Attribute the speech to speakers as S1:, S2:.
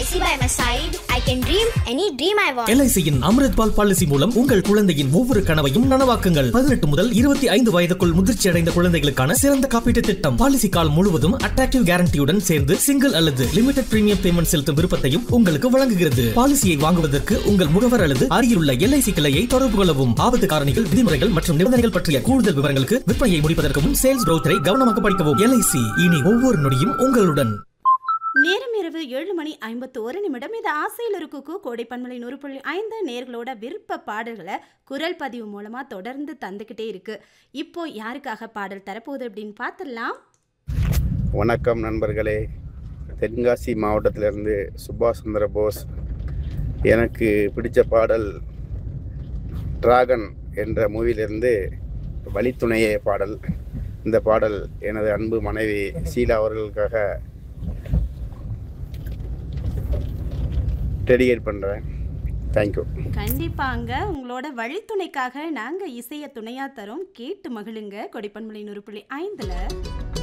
S1: LIC by my side, I can dream any dream I want.
S2: எல்ஐசியின் Amritbaal policy மூலம் உங்கள் குழந்தையின் ஒவ்வொரு கனவையும் நனவாக்குங்கள் பதினெட்டு முதல் இருபத்தி ஐந்து வயதுக்குள் முதிர்ச்சி அடைந்த குழந்தைகளுக்கான சிறந்த காப்பீட்டு திட்டம் பாலிசி கால் முழுவதும் அட்ராக்டிவ் கேரண்டியுடன் சேர்ந்து சிங்கிள் அல்லது லிமிடெட் பிரீமியம் பேமெண்ட் செலுத்தும் விருப்பத்தையும் உங்களுக்கு வழங்குகிறது பாலிசியை வாங்குவதற்கு உங்கள் முகவர் அல்லது அருகிலுள்ள எல்ஐசி கிளையை தொடர்பு கொள்ளவும் ஆபத்து காரணிகள் விதிமுறைகள் மற்றும் நிபந்தனைகள் பற்றிய கூடுதல் விவரங்களுக்கு விற்பனையை முடிப்பதற்கு முன் சேல்ஸ் ப்ரௌச்சரை கவனமாக படிக்கவும் எல்ஐசி இனி ஒவ்வொரு நொடியும் உங்களுடன்
S3: நேரம் இரவு ஏழு மணி ஐம்பத்து ஒரு நிமிடம் இது ஆசையில் இருக்குக்கு கோடைப்பன்மலை நூறு புள்ளி ஐந்து நேர்களோட விருப்ப பாடல்களை குரல் பதிவு மூலமாக தொடர்ந்து தந்துக்கிட்டே இருக்கு இப்போ யாருக்காக பாடல் தரப்போகுது அப்படின்னு பார்த்துடலாம்
S4: வணக்கம் நண்பர்களே தென்காசி மாவட்டத்திலிருந்து சுபாஷ் சந்திர போஸ் எனக்கு பிடிச்ச பாடல் டிராகன் என்ற மூவியிலிருந்து வழித்துணையே பாடல் இந்த பாடல் எனது அன்பு மனைவி ஷீலா அவர்களுக்காக டெடிகேட் பண்ணுறேன் தேங்க்யூ
S3: கண்டிப்பாங்க உங்களோட வழித்துணைக்காக நாங்கள் இசையை துணையாக தரோம் கேட்டு மகிழுங்க கொடைப்பன்மலை நூறு புள்ளி ஐந்தில்